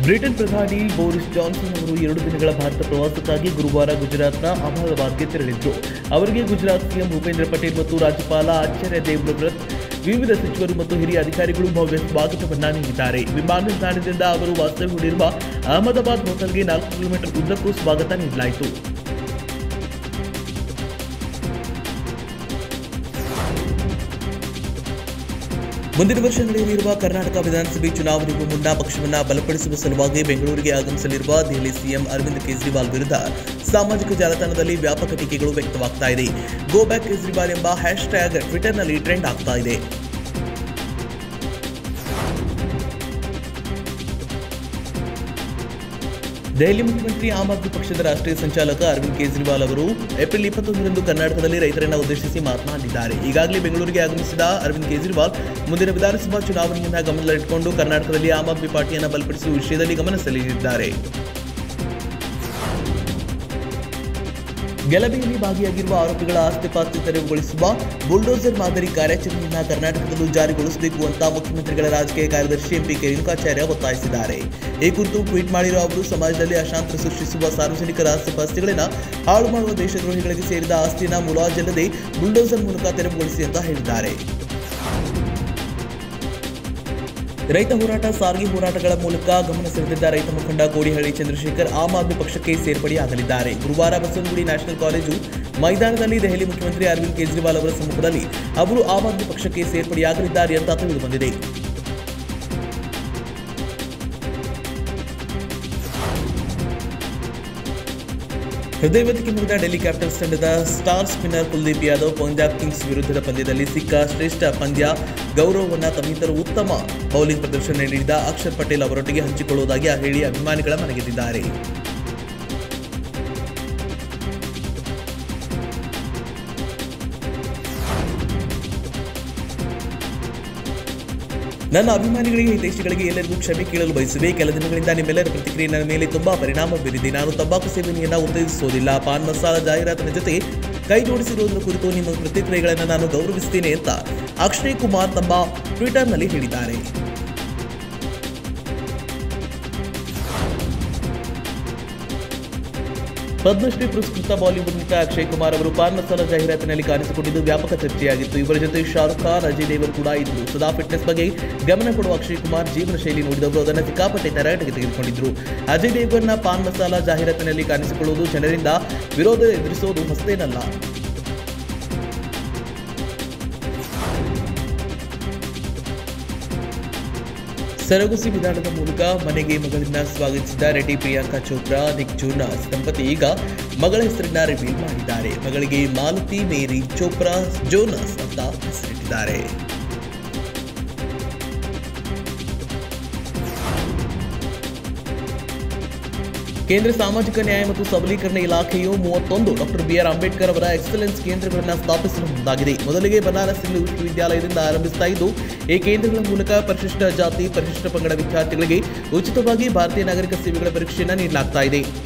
Britain ಪ್ರಧಾನಿ Boris Johnson ಅವರು ಎರಡು ದಿನಗಳ ಭಾರತ ಪ್ರವಾಸಕ್ಕಾಗಿ ಗುರುವಾರ ಗುಜರಾತ್ನ ಅಹಮದಾಬಾದ್ಗೆ ತೆರಳಿದ್ರು ಅವರಿಗೆ ಗುಜರಾತ್ ಸಿಎಂ ಭೂಪೇಂದ್ರ ಪಟೇಲ್ ಮತ್ತು ರಾಜ್ಯಪಾಲ ಆಚಾರ್ಯ ದೇವ್ರವ್ರತ್ ವಿವಿಧ ಸಚಿವರು ಮತ್ತು ಹಿರಿಯ ಅಧಿಕಾರಿಗಳು ಭವ್ಯ ಸ್ವಾಗತವನ್ನ ನೀಡಿದ್ದಾರೆ ವಿಮಾನ ನಿಲ್ದಾಣದಿಂದ ಅವರು ವಾಸ್ತವ್ಯ ಹೂಡಿರುವ ಅಹಮದಾಬಾದ್ ಹೋಟೆಲ್ಗೆ ನಾಲ್ಕು ಕಿಲೋಮೀಟರ್ ಉದ್ದಕ್ಕೂ ಸ್ವಾಗತ ನೀಡಲಾಯಿತು ಮುಂದಿನ ವರ್ಷ ನಡೆಯಲಿರುವ ಕರ್ನಾಟಕ ವಿಧಾನಸಭೆ ಚುನಾವಣೆಗೂ ಮುನ್ನ ಪಕ್ಷವನ್ನು ಬಲಪಡಿಸುವ ಸಲುವಾಗಿ ಬೆಂಗಳೂರಿಗೆ ಆಗಮಿಸಲಿರುವ ದೆಹಲಿ ಸಿಎಂ ಅರವಿಂದ್ ಕೇಜ್ರಿವಾಲ್ ವಿರುದ್ಧ ಸಾಮಾಜಿಕ ಜಾಲತಾಣದಲ್ಲಿ ವ್ಯಾಪಕ ಟೀಕೆಗಳು ವ್ಯಕ್ತವಾಗ್ತಾ ಇದೆ ಗೋ ಬ್ಯಾಕ್ ಕೇಜ್ರಿವಾಲ್ ಎಂಬ ಹ್ಯಾಶ್ ಟ್ಯಾಗ್ ಟ್ವಿಟರ್ನಲ್ಲಿ ಟ್ರೆಂಡ್ ಆಗ್ತಾ ಇದೆ ದೆಹಲಿ ಮುಖ್ಯಮಂತ್ರಿ ಆಮ್ ಆದ್ಮಿ ಪಕ್ಷದ ರಾಷ್ಟ್ರೀಯ ಸಂಚಾಲಕ ಅರವಿಂದ್ ಕೇಜ್ರಿವಾಲ್ ಅವರು ಏಪ್ರಿಲ್ ಇಪ್ಪತ್ತೊಂದರಂದು ಕರ್ನಾಟಕದಲ್ಲಿ ರೈತರನ್ನ ಉದ್ದೇಶಿಸಿ ಮಾತನಾಡಿದ್ದಾರೆ ಈಗಾಗಲೇ ಬೆಂಗಳೂರಿಗೆ ಆಗಮಿಸಿದ ಅರವಿಂದ್ ಕೇಜ್ರಿವಾಲ್ ಮುಂದಿನ ವಿಧಾನಸಭಾ ಚುನಾವಣೆಯನ್ನ ಗಮನದಲ್ಲಿಟ್ಟುಕೊಂಡು ಕರ್ನಾಟಕದಲ್ಲಿ ಆಮ್ ಆದ್ಮಿ ಪಾರ್ಟಿಯನ್ನು ಬಲಪಡಿಸುವ ವಿಷಯದಲ್ಲಿ ಗಮನ ಸೆಳೆದಿದ್ದಾರೆ ಗಲಭೆಯಲ್ಲಿ ಭಾಗಿಯಾಗಿರುವ ಆರೋಪಿಗಳ ಆಸ್ತಿ ಪಾಸ್ತಿ ತೆರವುಗೊಳಿಸುವ ಬುಲ್ಡೋಸರ್ ಮಾದರಿ ಕಾರ್ಯಾಚರಣೆಯನ್ನ ಕರ್ನಾಟಕದಲ್ಲೂ ಜಾರಿಗೊಳಿಸಬೇಕು ಅಂತ ಮುಖ್ಯಮಂತ್ರಿಗಳ ರಾಜಕೀಯ ಕಾರ್ಯದರ್ಶಿ ಎಂಪಿ ರೇಣುಕಾಚಾರ್ಯ ಒತ್ತಾಯಿಸಿದ್ದಾರೆ ಈ ಕುರಿತು ಟ್ವೀಟ್ ಮಾಡಿರುವ ಅವರು ಸಮಾಜದಲ್ಲಿ ಅಶಾಂತಿ ಸೃಷ್ಟಿಸುವ ಸಾರ್ವಜನಿಕರ ಆಸ್ತಿ ಪಾಸ್ತಿಗಳನ್ನ ಹಾಳು ಮಾಡುವ ದೇಶದ್ರೋಹಿಗಳಿಗೆ ಸೇರಿದ ಆಸ್ತಿಯನ್ನ ಮುಲಾಜಿಲ್ಲದೆ ಬುಲ್ಡೋಸರ್ ಮೂಲಕ ತೆರವುಗೊಳಿಸಿ ಅಂತ ಹೇಳಿದ್ದಾರೆ ರೈತ ಹೋರಾಟ ಸಾರಿಗೆ ಹೋರಾಟಗಳ ಮೂಲಕ ಗಮನ ಸೆಳೆದಿದ್ದ ರೈತ ಮುಖಂಡ ಕೋಡಿಹಳ್ಳಿ ಚಂದ್ರಶೇಖರ್ ಆಮ್ ಆದ್ಮಿ ಪಕ್ಷಕ್ಕೆ ಸೇರ್ಪಡೆಯಾಗಲಿದ್ದಾರೆ ಗುರುವಾರ ಬಸವನಗುಡಿ ನ್ಯಾಷನಲ್ ಕಾಲೇಜು ಮೈದಾನದಲ್ಲಿ ದೆಹಲಿ ಮುಖ್ಯಮಂತ್ರಿ ಅರವಿಂದ್ ಕೇಜ್ರಿವಾಲ್ ಅವರ ಸಮ್ಮುಖದಲ್ಲಿ ಅವರು ಆಮ್ ಆದ್ಮಿ ಪಕ್ಷಕ್ಕೆ ಸೇರ್ಪಡೆಯಾಗಲಿದ್ದಾರೆ ಅಂತ ತಿಳಿದು ಬಂದಿದೆ ಹೃದಯವಂತಿಕೆ ಮುಗಿದ ಡೆಲ್ಲಿ ಕ್ಯಾಪಿಟಲ್ಸ್ ತಂಡದ star spinner Kuldeep Yadav Punjab Kings ವಿರುದ್ಧದ ಪಂದ್ಯದಲ್ಲಿ ಸಿಕ್ಕ ಶ್ರೇಷ್ಠ ಪಂದ್ಯ ಗೌರವವನ್ನು ತಮ್ಮಿಂತಲೂ ಉತ್ತಮ ಬೌಲಿಂಗ್ ಪ್ರದರ್ಶನ ನೀಡಿದ ಅಕ್ಷರ್ ಪಟೇಲ್ ಅವರೊಟ್ಟಿಗೆ ಹಂಚಿಕೊಳ್ಳುವುದಾಗಿ ಹೇಳಿ ಅಭಿಮಾನಿಗಳ ಮನೆಗೆದ್ದಿದ್ದಾರೆ ನನ್ನ ಅಭಿಮಾನಿಗಳಿಗೆ ಹಿತೈಷಿಗಳಿಗೆ ಎಲ್ಲರಿಗೂ ಕ್ಷಮೆ ಕೇಳಲು ಬಯಸುವೆ ಕೆಲ ದಿನಗಳಿಂದ ನಿಮ್ಮೆಲ್ಲರ ಪ್ರತಿಕ್ರಿಯೆ ನನ್ನ ಮೇಲೆ ತುಂಬಾ ಪರಿಣಾಮ ಬೀರಿದೆ ನಾನು ತಂಬಾಕು ಸೇವನೆಯನ್ನ ಉತ್ತೇಜಿಸುವುದಿಲ್ಲ ಪಾನ್ ಮಸಾಲ ಜಾಹೀರಾತಿನ ಜೊತೆ ಕೈ ಜೋಡಿಸಿರುವುದರ ಕುರಿತು ನಿಮ್ಮ ಪ್ರತಿಕ್ರಿಯೆಗಳನ್ನು ನಾನು ಗೌರವಿಸುತ್ತೇನೆ ಅಂತ ಅಕ್ಷಯ್ ಕುಮಾರ್ ತಮ್ಮ ಟ್ವಿಟರ್ನಲ್ಲಿ ಹೇಳಿದ್ದಾರೆ ಪದ್ಮಶ್ರೀ ಪುರಸ್ಕೃತ ಬಾಲಿವುಡ್ ನಟ ಅಕ್ಷಯ್ ಕುಮಾರ್ ಅವರು ಪಾನ್ ಮಸಾಲ ಜಾಹೀರಾತಿನಲ್ಲಿ ಕಾಣಿಸಿಕೊಂಡಿದ್ದು ವ್ಯಾಪಕ ಚರ್ಚೆಯಾಗಿತ್ತು ಇವರ ಜೊತೆ ಶಾರುಖ್ ಖಾನ್ ಅಜಯ್ ದೇವರ್ ಕೂಡ ಇದ್ರು ಸದಾ ಫಿಟ್ನೆಸ್ ಬಗ್ಗೆ ಗಮನ ಕೊಡುವ ಅಕ್ಷಯ್ ಕುಮಾರ್ ಜೀವನ ಶೈಲಿ ನೋಡಿದವರು ಅದನ್ನು ಸಿಕ್ಕಾಪಟ್ಟೆ ತರಾಟೆಗೆ ತೆಗೆದುಕೊಂಡಿದ್ರು ಅಜಯ್ ದೇವರ್ನ ಪಾನ್ ಮಸಾಲ ಜಾಹೀರಾತಿನಲ್ಲಿ ಕಾಣಿಸಿಕೊಳ್ಳುವುದು ಜನರಿಂದ ವಿರೋಧ ಎದುರಿಸೋದು ಹೊಸದೇನಲ್ಲ ಸರಗುಸಿ ವಿಧಾನದ ಮೂಲಕ ಮನೆಗೆ ಮಗಳನ್ನ ಸ್ವಾಗತಿಸಿದ ರೆಡ್ಡಿ ಪ್ರಿಯಾಂಕಾ ಚೋಪ್ರಾ ನಿಕ್ ಜೋನಾಸ್ ದಂಪತಿ ಈಗ ಮಗಳ ಹೆಸರನ್ನ ರಿವೀಲ್ ಮಾಡಿದ್ದಾರೆ ಮಗಳಿಗೆ ಮಾಲತಿ ಮೇರಿ ಚೋಪ್ರಾ ಜೋನಾಸ್ ಅಂತ ಹೆಸರಿಟ್ಟಿದ್ದಾರೆ ಕೇಂದ್ರ ಸಾಮಾಜಿಕ ನ್ಯಾಯ ಮತ್ತು ಸಬಲೀಕರಣ ಇಲಾಖೆಯು ಮೂವತ್ತೊಂದು ಡಾಕ್ಟರ್ ಬಿಆರ್ ಅಂಬೇಡ್ಕರ್ ಅವರ ಎಕ್ಸಲೆನ್ಸ್ ಕೇಂದ್ರಗಳನ್ನು ಸ್ಥಾಪಿಸಲು ಮುಂದಾಗಿದೆ ಮೊದಲಿಗೆ ಬನಾರಸ್ ಹಿಂದೂ ವಿಶ್ವವಿದ್ಯಾಲಯದಿಂದ ಆರಂಭಿಸ್ತಾ ಇದ್ದು ಈ ಕೇಂದ್ರಗಳ ಮೂಲಕ ಪರಿಶಿಷ್ಟ ಜಾತಿ ಪರಿಶಿಷ್ಟ ಪಂಗಡ ವಿದ್ಯಾರ್ಥಿಗಳಿಗೆ ಉಚಿತವಾಗಿ ಭಾರತೀಯ ನಾಗರಿಕ ಸೇವೆಗಳ ಪರೀಕ್ಷೆಯನ್ನು ನೀಡಲಾಗ್ತಾ ಇದೆ